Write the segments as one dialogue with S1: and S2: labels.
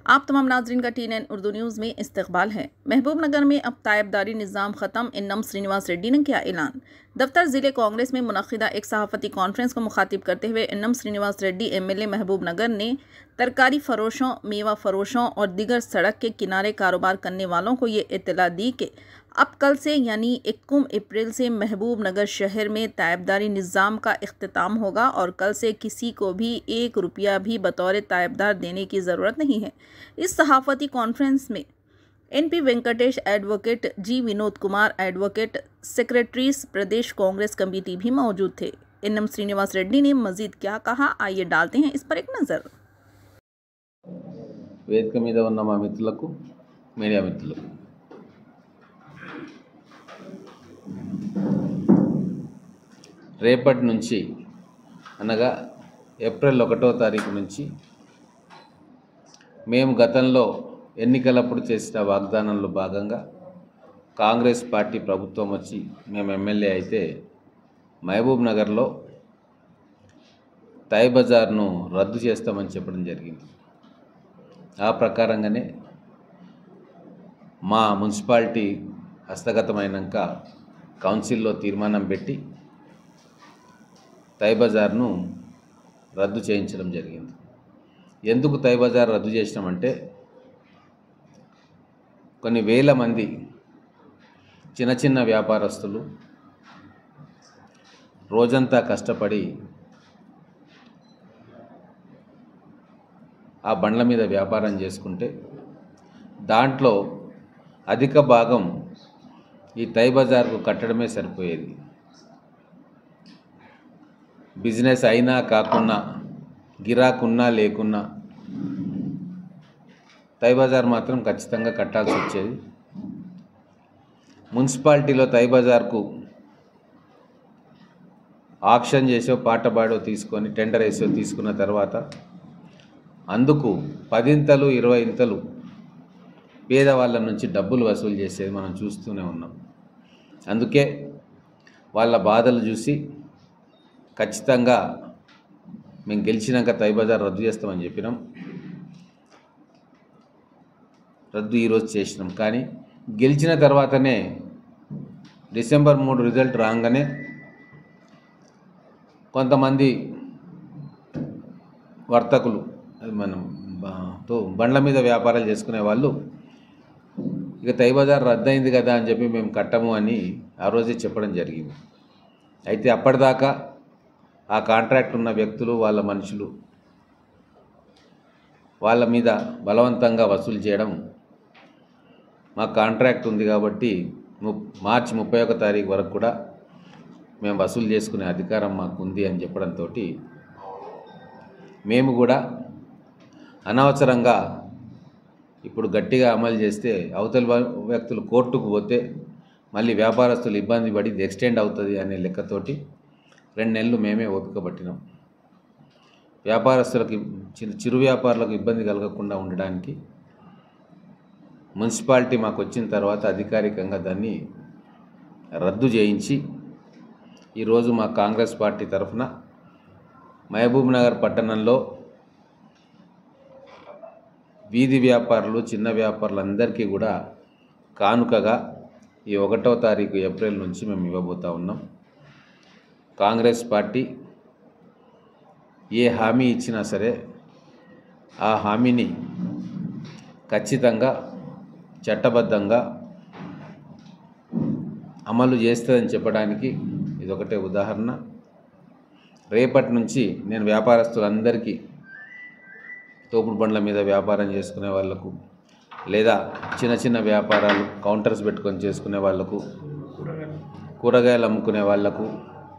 S1: आप तमाम नाजरीन का टी एन उर्दू न्यूज़ में इस्तकबाल है महबूब नगर में अब तायबदारी निज़ाम ख़त्म इन्नम श्रीनिवास रेड्डी ने किया ऐलान दफ्तर ज़िले कांग्रेस में मुनदा एक सहाफ़ती कॉन्फ्रेंस को मुखातिब करते हुए इन्नम Srinivas Reddy M L A Mahbubnagar ने तरकारी फरोशों मेवा फरोशों और दीगर सड़क के किनारे कारोबार करने वालों को ये इतला दी कि अब कल से यानी इक्कीस अप्रैल से महबूब नगर शहर में तायबदारी निज़ाम का अख्ताम होगा और कल से किसी को भी एक रुपया भी बतौर तायबदार देने की ज़रूरत नहीं है इस सहाफ़ती कॉन्फ्रेंस में N P Venkatesh advocate ji Vinod Kumar advocate secretaries Pradesh Congress committee भी मौजूद थे एन एम श्रीनिवास रेड्डी ने मजीद क्या कहा आइए डालते हैं इस पर एक नज़र
S2: వేదిక మీద ఉన్న మా మిత్రులకు మీడియా మిత్రులకు రేపటి నుంచి అనగా ఏప్రిల్ ఒకటో తారీఖు నుంచి మేము గతంలో ఎన్నికలప్పుడు చేసిన వాగ్దానంలో భాగంగా కాంగ్రెస్ పార్టీ ప్రభుత్వం వచ్చి మేము ఎమ్మెల్యే అయితే మహబూబ్ నగర్లో తై బజార్ను రద్దు చేస్తామని చెప్పడం జరిగింది ఆ ప్రకారంగానే మా మున్సిపాలిటీ హస్తగతమైనాక కౌన్సిల్లో తీర్మానం పెట్టి తై బజార్ను రద్దు చేయించడం జరిగింది ఎందుకు తై బజార్ రద్దు చేసినామంటే కొన్ని వేల మంది చిన్న చిన్న వ్యాపారస్తులు రోజంతా కష్టపడి ఆ బండ్ల మీద వ్యాపారం చేసుకుంటే దాంట్లో అధిక భాగం ఈ తై బజార్కు కట్టడమే సరిపోయేది బిజినెస్ అయినా కాకున్నా గిరాకున్నా లేకున్నా తై బజార్ మాత్రం ఖచ్చితంగా కట్టాల్సి వచ్చేది మున్సిపాలిటీలో తై బజార్కు ఆక్షన్ చేసో పాటబాడో తీసుకొని టెండర్ వేసో తీసుకున్న తర్వాత అందుకు పదింతలు ఇరవై ఇంతలు పేదవాళ్ళ నుంచి డబ్బులు వసూలు చేసేది మనం చూస్తూనే ఉన్నాం అందుకే వాళ్ళ బాధలు చూసి ఖచ్చితంగా మేము గెలిచినాక తై బజార్ రద్దు చేస్తామని చెప్పినాం రద్దు ఈరోజు చేసినాం కానీ గెలిచిన తర్వాతనే డిసెంబర్ మూడు రిజల్ట్ రాగానే కొంతమంది వర్తకులు అది మనం బ- తో బండ్ల మీద వ్యాపారాలు చేసుకునే వాళ్ళు ఇక తై బజార్ రద్దయింది కదా అని చెప్పి మేము కట్టము అని ఆ రోజే చెప్పడం జరిగింది అయితే అప్పటిదాకా ఆ కాంట్రాక్ట్ ఉన్న వ్యక్తులు వాళ్ళ మనుషులు వాళ్ళ మీద బలవంతంగా వసూలు చేయడం మా కాంట్రాక్ట్ ఉంది కాబట్టి ము మార్చి ముప్పై ఒక తారీఖు వరకు కూడా మేము వసూలు చేసుకునే అధికారం మాకు ఉంది అని చెప్పడంతో మేము కూడా అనవసరంగా ఇప్పుడు గట్టిగా అమలు చేస్తే అవతల వా- వ్యక్తులు కోర్టుకు పోతే మళ్ళీ వ్యాపారస్తులు ఇబ్బంది పడి ఇది ఎక్స్టెండ్ అవుతుంది అనే లెక్కతోటి రెండు నెలలు మేమే ఓపిక పట్టినాం వ్యాపారస్తులకు చిరు చిరు వ్యాపారులకు ఇబ్బంది కలగకుండా ఉండడానికి మున్సిపాలిటీ మాకు వచ్చిన తర్వాత అధికారికంగా దాన్ని రద్దు చేయించి ఈరోజు మా కాంగ్రెస్ పార్టీ తరఫున మహబూబ్ నగర్ పట్టణంలో వీధి వ్యాపారులు చిన్న వ్యాపారులు అందరికీ కూడా కానుకగా ఈ ఒకటో తారీఖు ఏప్రిల్ నుంచి మేము ఇవ్వబోతా ఉన్నాం కాంగ్రెస్ పార్టీ ఏ హామీ ఇచ్చినా సరే ఆ హామీని ఖచ్చితంగా చట్టబద్ధంగా అమలు చేస్తుందని చెప్పడానికి ఇదొకటే ఉదాహరణ రేపటి నుంచి నేను వ్యాపారస్తులందరికీ తోపుడు బండ్ల మీద వ్యాపారం చేసుకునే వాళ్ళకు లేదా చిన్న చిన్న వ్యాపారాలు కౌంటర్స్ పెట్టుకొని చేసుకునే వాళ్ళకు కూరగాయలు అమ్ముకునే వాళ్ళకు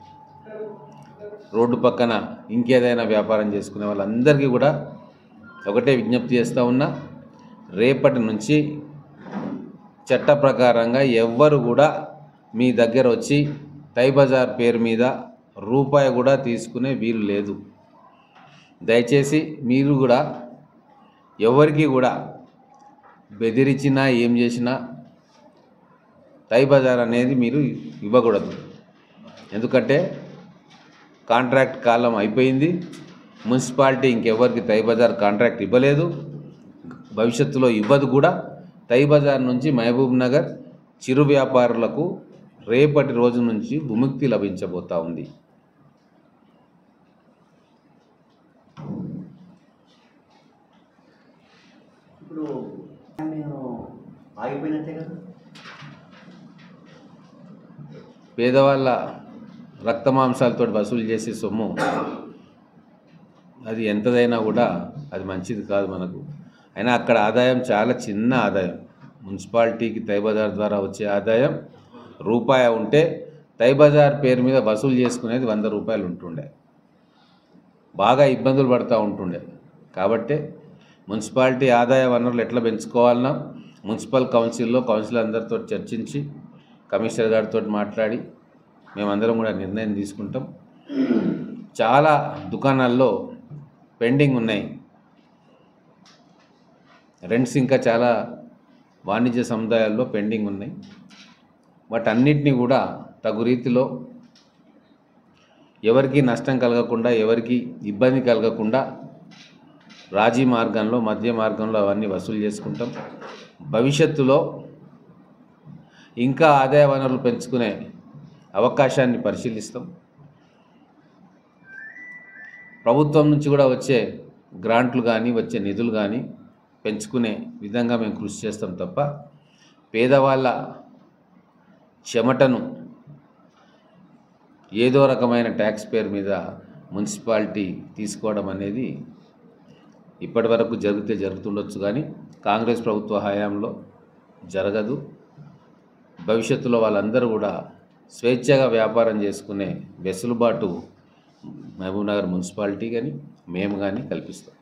S2: రోడ్డు పక్కన ఇంకేదైనా వ్యాపారం చేసుకునే వాళ్ళందరికీ కూడా ఒకటే విజ్ఞప్తి చేస్తూ ఉన్నా రేపటి నుంచి చట్ట ప్రకారంగా ఎవ్వరు కూడా మీ దగ్గర వచ్చి తై బజార్ పేరు మీద రూపాయి కూడా తీసుకునే వీలు లేదు దయచేసి మీరు కూడా ఎవరికి కూడా బెదిరించినా ఏం చేసినా తై బజార్ అనేది మీరు ఇవ్వకూడదు ఎందుకంటే కాంట్రాక్ట్ కాలం అయిపోయింది మున్సిపాలిటీ ఇంకెవరికి తై బజార్ కాంట్రాక్ట్ ఇవ్వలేదు భవిష్యత్తులో ఇవ్వదు కూడా తై బజార్ నుంచి మహబూబ్ నగర్ చిరు వ్యాపారులకు రేపటి రోజు నుంచి విముక్తి లభించబోతా ఉంది
S3: ఇప్పుడు నేను ఆగిపోయినట్టే కదా
S2: పేదవాళ్ళ రక్తమాంసాలతో వసూలు చేసే సొమ్ము అది ఎంతదైనా కూడా అది మంచిది కాదు మనకు అయినా అక్కడ ఆదాయం చాలా చిన్న ఆదాయం మున్సిపాలిటీకి తైబజార్ ద్వారా వచ్చే ఆదాయం రూపాయి ఉంటే తైబజార్ పేరు మీద వసూలు చేసుకునేది వంద రూపాయలు ఉంటుండే బాగా ఇబ్బందులు పడుతూ ఉంటుండే కాబట్టే మున్సిపాలిటీ ఆదాయ వనరులు ఎట్లా పెంచుకోవాలన్నా మున్సిపల్ కౌన్సిల్లో కౌన్సిల్ అందరితో చర్చించి కమిషనర్ గారితో మాట్లాడి మేమందరం కూడా నిర్ణయం తీసుకుంటాం చాలా దుకాణాల్లో పెండింగ్ ఉన్నాయి రెంట్స్ ఇంకా చాలా వాణిజ్య సముదాయాల్లో పెండింగ్ ఉన్నాయి వాటన్నిటిని కూడా తగు రీతిలో ఎవరికి నష్టం కలగకుండా ఎవరికి ఇబ్బంది కలగకుండా రాజీ మార్గంలో మధ్య మార్గంలో అవన్నీ వసూలు చేసుకుంటాం భవిష్యత్తులో ఇంకా ఆదాయ వనరులు పెంచుకునే అవకాశాన్ని పరిశీలిస్తాం ప్రభుత్వం నుంచి కూడా వచ్చే గ్రాంట్లు కానీ వచ్చే నిధులు కానీ పెంచుకునే విధంగా మేము కృషి చేస్తాం తప్ప పేదవాళ్ళ చెమటను ఏదో రకమైన ట్యాక్స్ పేరు మీద మున్సిపాలిటీ తీసుకోవడం అనేది ఇప్పటి వరకు జరిగితే జరుగుతుండొచ్చు కానీ కాంగ్రెస్ ప్రభుత్వ హయాంలో జరగదు భవిష్యత్తులో వాళ్ళందరూ కూడా స్వేచ్ఛగా వ్యాపారం చేసుకునే వెసులుబాటు మహబూబ్నగర్ మున్సిపాలిటీ కానీ మేము కానీ కల్పిస్తాం